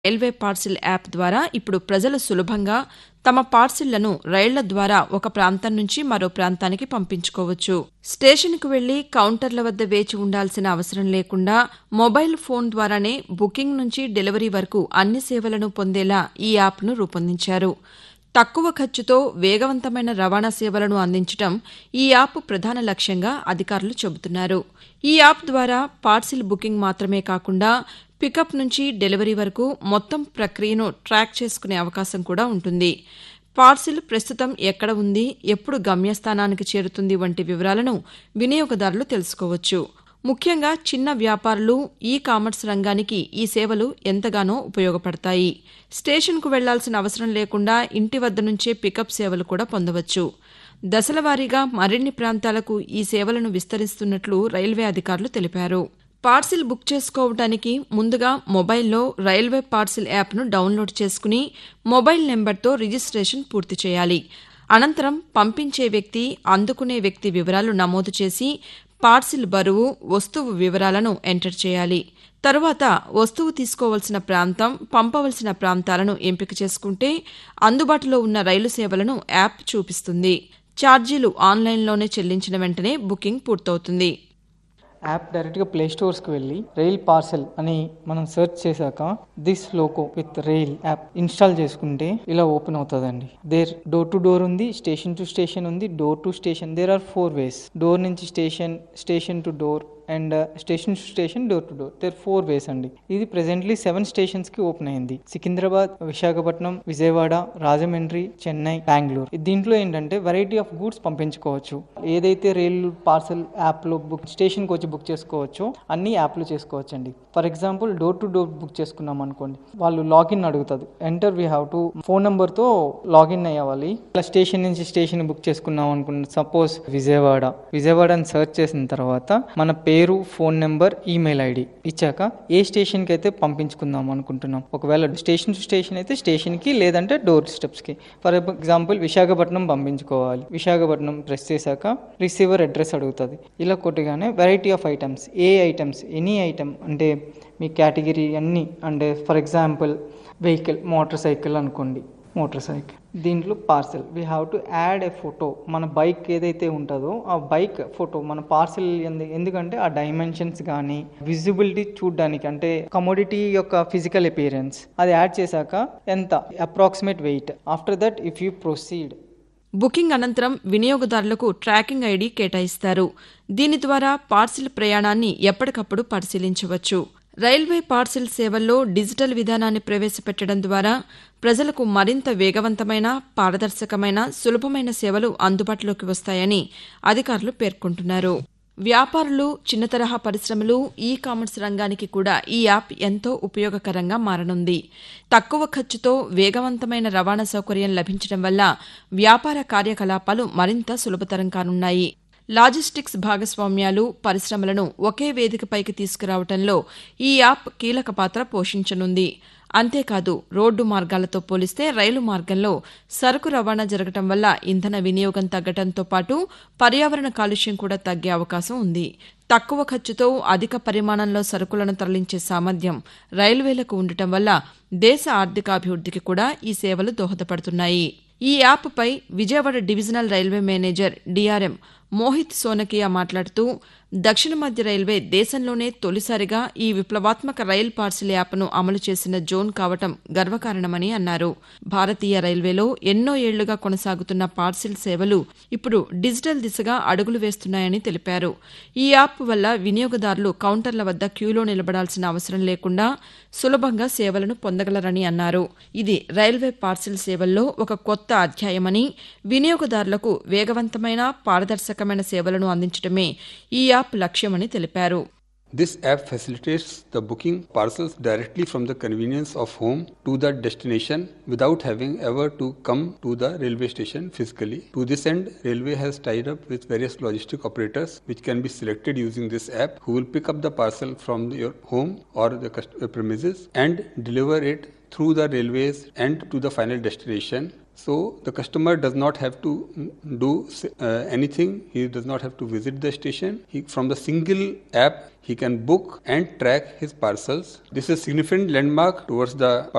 Railway parcel app ద్వారా ఇప్పుడు ప్రజలు సులభంగా తమ పార్సిళ్లను రైళ్ల ద్వారా ఒక ప్రాంతం నుంచి మరో ప్రాంతానికి పంపించుకోవచ్చు స్టేషన్కు వెళ్లి కౌంటర్ల వద్ద వేచి ఉండాల్సిన అవసరం లేకుండా మొబైల్ ఫోన్ ద్వారానే బుకింగ్ నుంచి డెలివరీ వరకు అన్ని సేవలను పొందేలా ఈ యాప్ను రూపొందించారు తక్కువ ఖర్చుతో వేగవంతమైన రవాణా సేవలను అందించడం ఈ యాప్ ప్రధాన లక్ష్యంగా అధికారులు చెబుతున్నారు ఈ యాప్ ద్వారా పార్సిల్ బుకింగ్ మాత్రమే కాకుండా పికప్ నుంచి డెలివరీ వరకు మొత్తం ప్రక్రియను ట్రాక్ చేసుకునే అవకాశం కూడా ఉంటుంది పార్సిల్ ప్రస్తుతం ఎక్కడ ఉంది ఎప్పుడు గమ్యస్థానానికి చేరుతుంది వంటి వివరాలను వినియోగదారులు తెలుసుకోవచ్చు ముఖ్యంగా చిన్న వ్యాపారులు ఈ కామర్స్ రంగానికి ఈ సేవలు ఎంతగానో ఉపయోగపడతాయి స్టేషన్కు వెళ్లాల్సిన అవసరం లేకుండా ఇంటి వద్ద నుంచే పికప్ సేవలు కూడా పొందవచ్చు దశలవారీగా మరిన్ని ప్రాంతాలకు ఈ సేవలను విస్తరిస్తున్నట్లు రైల్వే అధికారులు తెలిపారు పార్సిల్ బుక్ చేసుకోవడానికి ముందుగా మొబైల్లో రైల్వే పార్సిల్ యాప్ను డౌన్లోడ్ చేసుకుని మొబైల్ నెంబర్తో రిజిస్ట్రేషన్ పూర్తి చేయాలి అనంతరం పంపించే వ్యక్తి అందుకునే వ్యక్తి వివరాలు నమోదు చేసి పార్సిల్ బరువు వస్తువు వివరాలను ఎంటర్ చేయాలి తరువాత వస్తువు తీసుకోవలసిన ప్రాంతం పంపవలసిన ప్రాంతాలను ఎంపిక చేసుకుంటే అందుబాటులో ఉన్న రైలు సేవలను యాప్ చూపిస్తుంది ఛార్జీలు ఆన్లైన్లోనే చెల్లించిన వెంటనే బుకింగ్ పూర్తవుతుంది యాప్ డైరెక్ట్గా ప్లే స్టోర్స్కి వెళ్ళి రైల్ పార్సెల్ అని మనం సెర్చ్ చేశాక this loco with rail app install చేసుకుంటే ఇలా ఓపెన్ అవుతుందండి దేర్ డోర్ టు డోర్ ఉంది స్టేషన్ టు స్టేషన్ ఉంది door to station there are four ways door నుంచి station station to door and station to station door to door there four ways అండి ఇది presently seven stations కి open అయింది సికింద్రాబాద్ విశాఖపట్నం విజయవాడ రాజమండ్రి చెన్నై బెంగళూరు దీంట్లో ఏంటంటే variety of goods పంపించుకోవచ్చు ఏదైతే రైలు పార్సల్ యాప్ లో బుక్ స్టేషన్ కి వచ్చి బుక్ చేసుకోవచ్చో అన్ని యాప్లు చేసుకోవచ్చు అండి for example door to door book చేసుకున్నాం అనుకోండి వాళ్ళు లాగిన్ అడుగుతుంది enter we have to phone number తో లాగిన్ అయ్యాలి ఇలా స్టేషన్ నుంచి స్టేషన్ బుక్ చేసుకున్నాం అనుకోండి సపోజ్ విజయవాడ విజయవాడ అని సెర్చ్ చేసిన తర్వాత మన పేరు ఫోన్ నెంబర్ ఈమెయిల్ ఐడి ఇచ్చాక ఏ స్టేషన్కి అయితే పంపించుకుందాం అనుకుంటున్నాం ఒకవేళ స్టేషన్ టు స్టేషన్ అయితే స్టేషన్కి లేదంటే డోర్ స్టెప్స్కి ఫర్ ఎగ్జాంపుల్ విశాఖపట్నం పంపించుకోవాలి విశాఖపట్నం ప్రెస్ చేశాక రిసీవర్ అడ్రస్ అడుగుతుంది ఇలా కొట్టగానే వెరైటీ ఆఫ్ ఐటమ్స్ ఏ ఐటమ్స్ ఎనీ ఐటమ్ అంటే మీ కేటగిరీ అన్నీ అంటే for example vehicle motorcycle అనుకోండి మోటార్ సైకిల్ దీంట్లో parcel we have to add a photo మన బైక్ ఏదైతే ఉంటుందో ఆ బైక్ ఫోటో మన పార్సెల్ ఎందుకంటే ఆ డైమెన్షన్స్ కానీ విజిబిలిటీ చూడడానికి అంటే కమోడిటీ యొక్క ఫిజికల్ అపియరెన్స్ అది యాడ్ చేశాక ఎంత approximate weight after that if you proceed booking అనంతరం వినియోగదారులకు ట్రాకింగ్ ఐడి కేటాయిస్తారు దీని ద్వారా పార్సిల్ ప్రయాణాన్ని ఎప్పటికప్పుడు పరిశీలించవచ్చు రైల్వే పార్సిల్ సేవల్లో డిజిటల్ విధానాన్ని ప్రవేశపెట్టడం ద్వారా ప్రజలకు మరింత వేగవంతమైన పారదర్శకమైన సులభమైన సేవలు అందుబాటులోకి వస్తాయని అధికారులు పేర్కొంటున్నారు వ్యాపారులు చిన్న తరహా పరిశ్రమలు ఈ కామర్స్ రంగానికి కూడా ఈ యాప్ ఎంతో ఉపయోగకరంగా మారనుంది తక్కువ ఖర్చుతో వేగవంతమైన రవాణా సౌకర్యం లభించడం వల్ల వ్యాపార కార్యకలాపాలు మరింత సులభతరం కానున్నాయి లాజిస్టిక్స్ భాగస్వామ్యాలు పరిశ్రమలను ఒకే వేదికపైకి తీసుకురావడంలో ఈ యాప్ కీలక పాత్ర పోషించనుంది అంతేకాదు రోడ్డు మార్గాలతో పోలిస్తే రైలు మార్గంలో సరుకు రవాణా జరగటం వల్ల ఇంధన వినియోగం తగ్గడంతో పాటు పర్యావరణ కాలుష్యం కూడా తగ్గే అవకాశం ఉంది తక్కువ ఖర్చుతో అధిక పరిమాణంలో సరుకులను తరలించే సామర్థ్యం రైల్వేలకు ఉండటం వల్ల దేశ ఆర్థికాభివృద్ధికి కూడా ఈ సేవలు దోహదపడుతున్నాయి ఈ యాప్పై Vijayawada divisional railway manager DRM Mohit Sonakia మాట్లాడుతూ దక్షిణ మధ్య రైల్వే దేశంలోనే తొలిసారిగా ఈ విప్లవాత్మక రైల్ పార్సిల్ యాప్ను అమలు చేసిన జోన్ కావటం గర్వకారణమని అన్నారు భారతీయ రైల్వేలో ఎన్నో ఏళ్లుగా కొనసాగుతున్న పార్సిల్ సేవలు ఇప్పుడు డిజిటల్ దిశగా అడుగులు వేస్తున్నాయని తెలిపారు ఈ యాప్ వల్ల వినియోగదారులు కౌంటర్ల వద్ద క్యూలో నిలబడాల్సిన అవసరం లేకుండా సులభంగా సేవలను పొందగలరని అన్నారు ఇది రైల్వే పార్సిల్ సేవల్లో ఒక కొత్త అధ్యాయమని వినియోగదారులకు వేగవంతమైన పారదర్శకమైన సేవలను అందించడమే ఈ యాప్ లక్ష్యమని తెలిపారు This app facilitates the booking parcels directly from the convenience of home to the destination without having ever to come to the railway station physically. To this end, railway has tied up with various logistic operators which can be selected using this app who will pick up the parcel from your home or the premises and deliver it through the railways and to the final destination so the customer does not have to do uh, anything. He does not have to visit the station. He, from the single app, he can book and track his parcels. This is a significant landmark towards the